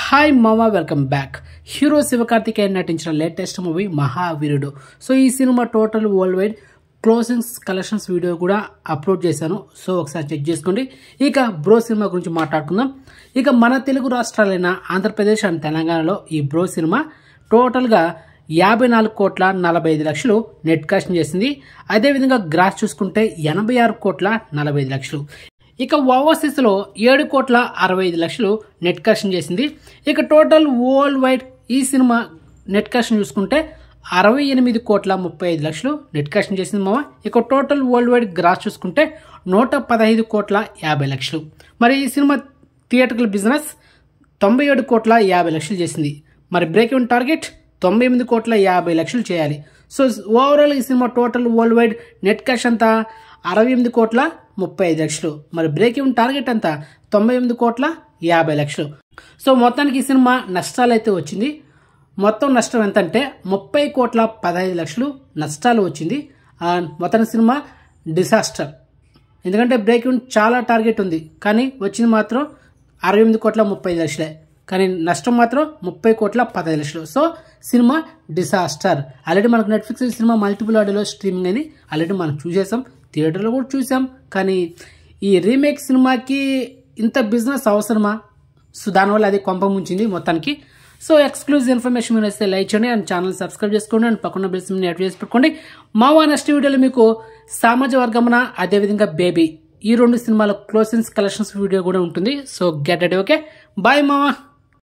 hi మామా welcome back hero Sivakarthikeyan నటించిన latest movie Mahaveerudu so ఈ సినిమా total worldwide closings collections video కూడా అప్లోడ్ చేశాను సో ఒకసారి చెక్ చేసుకోండి ఇక బ్రో సినిమా గురించి మాట్లాడుకుందాం ఇక మన తెలుగు రాష్ట్రాలైన ఆంధ్రప్రదేశ్ అండ్ తెలంగాణలో ఈ బ్రో సినిమా టోటల్గా యాభై నాలుగు కోట్ల నలభై ఐదు లక్షలు నెట్ కలెక్షన్ చేసింది అదేవిధంగా గ్రాస్ చూసుకుంటే ఎనభై ఆరు కోట్ల నలభై ఐదు లక్షలు ఇక ఓవర్సీస్లో ఏడు కోట్ల అరవై ఐదు లక్షలు నెట్ కలెక్షన్ చేసింది ఇక టోటల్ వరల్డ్ వైడ్ ఈ సినిమా నెట్ కలెక్షన్ చూసుకుంటే అరవై ఎనిమిది కోట్ల ముప్పై ఐదు లక్షలు నెట్ కలెక్షన్ చేసింది మామ ఇక టోటల్ వరల్డ్ వైడ్ గ్రాస్ చూసుకుంటే నూట పదహైదు కోట్ల యాభై లక్షలు మరి ఈ సినిమా థియేటర్కల్ బిజినెస్ తొంభై ఏడు కోట్ల యాభై లక్షలు చేసింది మరి బ్రేక్ ఇన్ టార్గెట్ తొంభై ఎనిమిది కోట్ల యాభై లక్షలు చేయాలి సో ఓవరాల్ ఈ సినిమా total worldwide net cash అంతా అరవై ఎనిమిది కోట్ల ముప్పై ఐదు లక్షలు మరి బ్రేక్ ఇన్ టార్గెట్ అంతా తొంభై ఎనిమిది కోట్ల యాభై లక్షలు సో మొత్తానికి ఈ సినిమా నష్టాలు అయితే వచ్చింది మొత్తం నష్టం ఎంత అంటే ముప్పై కోట్ల పదహైదు లక్షలు నష్టాలు వచ్చింది ఆ మొత్తం సినిమా డిసాస్టర్ ఎందుకంటే బ్రేక్ ఇన్ చాలా టార్గెట్ ఉంది కానీ వచ్చింది మాత్రం అరవై ఎనిమిది కోట్ల ముప్పై ఐదు లక్షలే కానీ నష్టం మాత్రం ముప్పై కోట్ల పదహైదు లక్షలు సో సినిమా డిసాస్టర్ ఆల్రెడీ మనకు నెట్ఫ్లిక్స్ సినిమా మల్టిపుల్ ఆడియోలో స్ట్రీమింగ్ అని ఆల్రెడీ మనం చూసేసాం థియేటర్లో కూడా చూసాం కానీ ఈ రీమేక్ సినిమాకి ఇంత బిజినెస్ అవసరమా సో దానివల్ల అది కొంప ముంచింది మొత్తానికి సో ఎక్స్క్లూజివ్ ఇన్ఫర్మేషన్ మీరు వస్తే లైక్ చేయండి అండ్ ఛానల్ సబ్స్క్రైబ్ చేసుకోండి అండ్ పక్కన బిల్స్ యాడ్ చేసి పెట్టుకోండి మావా నెక్స్ట్ వీడియోలో మీకు సామాజ వర్గమున అదేవిధంగా బేబీ ఈ రెండు సినిమాల క్లోజింగ్స్ కలెక్షన్స్ వీడియో కూడా ఉంటుంది so get ad okay bye మావా